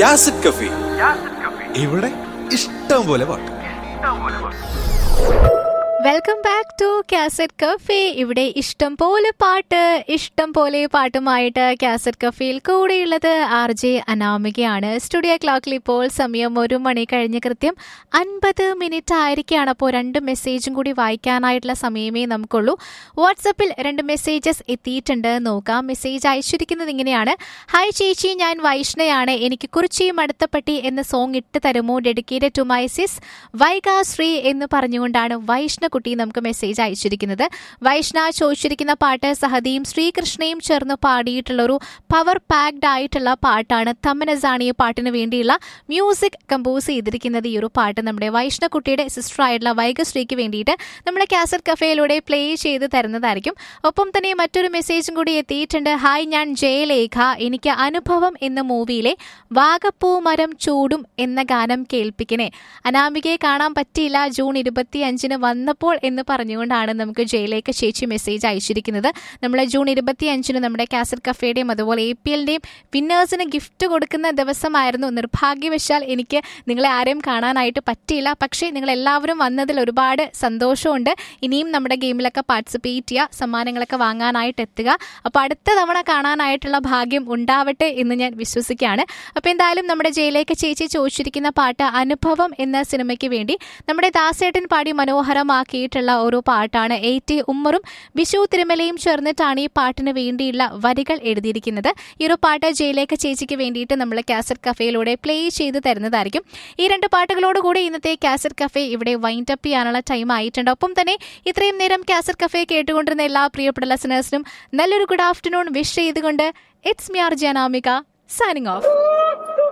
യാസിഡ് കഫി ഇവിടെ ഇഷ്ടം പോലെ പാട്ട് welcome back to cassette cafe ഇവിടെ ഇഷ്ടം പോലെ പാട്ട് ഇഷ്ടം പോലെ പാട്ടുമായിട്ട് കാസറ്റ് കഫേയിൽ കൂടെയുള്ളത് ആർ ജെ അനാമികയാണ് സ്റ്റുഡിയോ ക്ലോക്കിൽ ഇപ്പോൾ സമയം ഒരു മണി കഴിഞ്ഞ് കൃത്യം അൻപത് മിനിറ്റ് ആയിരിക്കുകയാണ് അപ്പോൾ രണ്ട് മെസ്സേജും കൂടി വായിക്കാനായിട്ടുള്ള സമയമേ നമുക്കുള്ളൂ വാട്സപ്പിൽ രണ്ട് മെസ്സേജസ് എത്തിയിട്ടുണ്ട് നോക്കാം മെസ്സേജ് അയച്ചിരിക്കുന്നത് ഇങ്ങനെയാണ് ഹായ് ചേച്ചി ഞാൻ വൈഷ്ണയാണ് എനിക്ക് കുറിച്ചിയും അടുത്തപ്പട്ടി എന്ന സോങ് ഇട്ട് തരുമോ dedicated to my sis Vaikashree എന്ന് പറഞ്ഞുകൊണ്ടാണ് വൈഷ്ണകുട്ടി നമുക്ക് മെസ്സേജ് അയച്ചിരിക്കുന്നത് വൈഷ്ണ ചോദിച്ചിരിക്കുന്ന പാട്ട് സഹദിയും ശ്രീകൃഷ്ണയും ചേർന്ന് പാടിയിട്ടുള്ള ഒരു പവർ പാക്ഡ് ആയിട്ടുള്ള പാട്ടാണ് തമ്മനസാണി ഈ പാട്ടിന് വേണ്ടിയുള്ള മ്യൂസിക് കമ്പോസ് ചെയ്തിരിക്കുന്നത് ഈ ഒരു പാട്ട് നമ്മുടെ വൈഷ്ണകുട്ടിയുടെ സിസ്റ്റർ ആയിട്ടുള്ള വൈകശ്രീക്ക് വേണ്ടിയിട്ട് നമ്മുടെ കാസറ്റ് കഫേയിലൂടെ പ്ലേ ചെയ്ത് തരുന്നതായിരിക്കും ഒപ്പം തന്നെ മറ്റൊരു മെസ്സേജും കൂടി എത്തിയിട്ടുണ്ട് ഹായ് ഞാൻ ജയലേഖ എനിക്ക് അനുഭവം എന്ന മൂവിയിലെ വാഗപ്പൂ മരം ചൂടും എന്ന ഗാനം കേൾപ്പിക്കണേ അനാമികയെ കാണാൻ പറ്റിയില്ല ജൂൺ ഇരുപത്തി അഞ്ചിന് വന്നപ്പോൾ എന്ന് പറഞ്ഞുകൊണ്ടാണ് നമുക്ക് ജയിലേക്ക് ചേച്ചി മെസ്സേജ് അയച്ചിരിക്കുന്നത് നമ്മൾ ജൂൺ ഇരുപത്തി അഞ്ചിന് നമ്മുടെ കാസറ്റ് കഫേയുടെയും അതുപോലെ എ പി എല്ലിൻ്റെയും വിന്നേഴ്സിന് ഗിഫ്റ്റ് കൊടുക്കുന്ന ദിവസമായിരുന്നു നിർഭാഗ്യവശാൽ എനിക്ക് നിങ്ങളെ ആരെയും കാണാനായിട്ട് പറ്റിയില്ല പക്ഷേ നിങ്ങൾ എല്ലാവരും വന്നതിൽ ഒരുപാട് സന്തോഷമുണ്ട് ഇനിയും നമ്മുടെ ഗെയിമിലൊക്കെ പാർട്ടിസിപ്പേറ്റ് ചെയ്യുക സമ്മാനങ്ങളൊക്കെ വാങ്ങാനായിട്ട് എത്തുക അപ്പോൾ അടുത്ത തവണ കാണാനായിട്ടുള്ള ഭാഗ്യം ഉണ്ടാവട്ടെ എന്ന് ഞാൻ വിശ്വസിക്കുകയാണ് അപ്പോൾ എന്തായാലും നമ്മുടെ ജയിലേക്ക് ചേച്ചി ചോദിച്ചിരിക്കുന്ന പാട്ട് അനുഭവം എന്ന സിനിമയ്ക്ക് വേണ്ടി നമ്മുടെ ദാസേട്ടൻ പാടി മനോഹരമാക്കിയിട്ടുള്ള ഒരു പാട്ടാണ് എ ടി ഉമ്മറും വിഷു തിരുമലയും ചേർന്നിട്ടാണ് ഈ പാട്ടിന് വേണ്ടിയുള്ള വരികൾ എഴുതിയിരിക്കുന്നത് ഈ ഒരു പാട്ട് ജയിലേക്ക് ചേച്ചിക്ക് വേണ്ടിയിട്ട് നമ്മൾ കാസറ്റ് കഫേയിലൂടെ പ്ലേ ചെയ്ത് തരുന്നതായിരിക്കും ഈ രണ്ട് പാട്ടുകളോടുകൂടി ഇന്നത്തെ കാസറ്റ് കഫേ ഇവിടെ വൈൻഡ് അപ്പ് ചെയ്യാനുള്ള ടൈം ആയിട്ടുണ്ട് ഒപ്പം തന്നെ ഇത്രയും നേരം കാസറ്റ് കഫേ കേട്ടുകൊണ്ടിരുന്ന എല്ലാ പ്രിയപ്പെട്ട ലിസണേഴ്സിനും നല്ലൊരു ഗുഡ് ആഫ്റ്റർനൂൺ വിഷ് ചെയ്തുകൊണ്ട് it's me R Janamika signing of